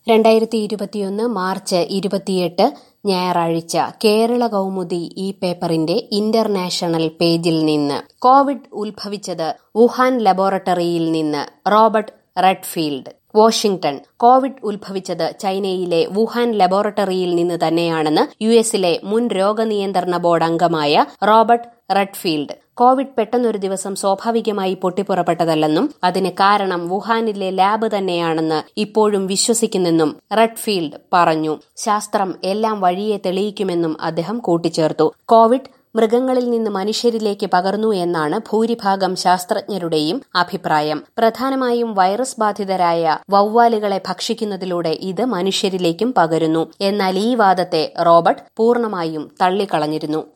രണ്ടായിരത്തി ഇരുപത്തിയൊന്ന് മാർച്ച് ഇരുപത്തിയെട്ട് ഞായറാഴ്ച കേരള കൗമുദി ഈ പേപ്പറിന്റെ ഇന്റർനാഷണൽ പേജിൽ നിന്ന് കോവിഡ് ഉത്ഭവിച്ചത് വുഹാൻ ലബോറട്ടറിയിൽ നിന്ന് റോബർട്ട് റെഡ്ഫീൽഡ് വാഷിംഗ്ടൺ കോവിഡ് ഉത്ഭവിച്ചത് ചൈനയിലെ വുഹാൻ ലബോറട്ടറിയിൽ നിന്ന് തന്നെയാണെന്ന് യു എസിലെ മുൻ രോഗനിയന്ത്രണ ബോർഡ് അംഗമായ റോബർട്ട് റെഡ്ഫീൽഡ് കോവിഡ് പെട്ടെന്നൊരു ദിവസം സ്വാഭാവികമായി പൊട്ടിപ്പുറപ്പെട്ടതല്ലെന്നും അതിന് കാരണം വുഹാനിലെ ലാബ് തന്നെയാണെന്ന് ഇപ്പോഴും വിശ്വസിക്കുന്നെന്നും റെഡ്ഫീൽഡ് പറഞ്ഞു ശാസ്ത്രം എല്ലാം വഴിയെ തെളിയിക്കുമെന്നും അദ്ദേഹം കൂട്ടിച്ചേർത്തു കോവിഡ് മൃഗങ്ങളിൽ നിന്ന് മനുഷ്യരിലേക്ക് പകർന്നു എന്നാണ് ഭൂരിഭാഗം ശാസ്ത്രജ്ഞരുടെയും അഭിപ്രായം പ്രധാനമായും വൈറസ് ബാധിതരായ വവ്വാലുകളെ ഭക്ഷിക്കുന്നതിലൂടെ ഇത് മനുഷ്യരിലേക്കും പകരുന്നു എന്നാൽ ഈ വാദത്തെ റോബർട്ട് പൂർണ്ണമായും തള്ളിക്കളഞ്ഞിരുന്നു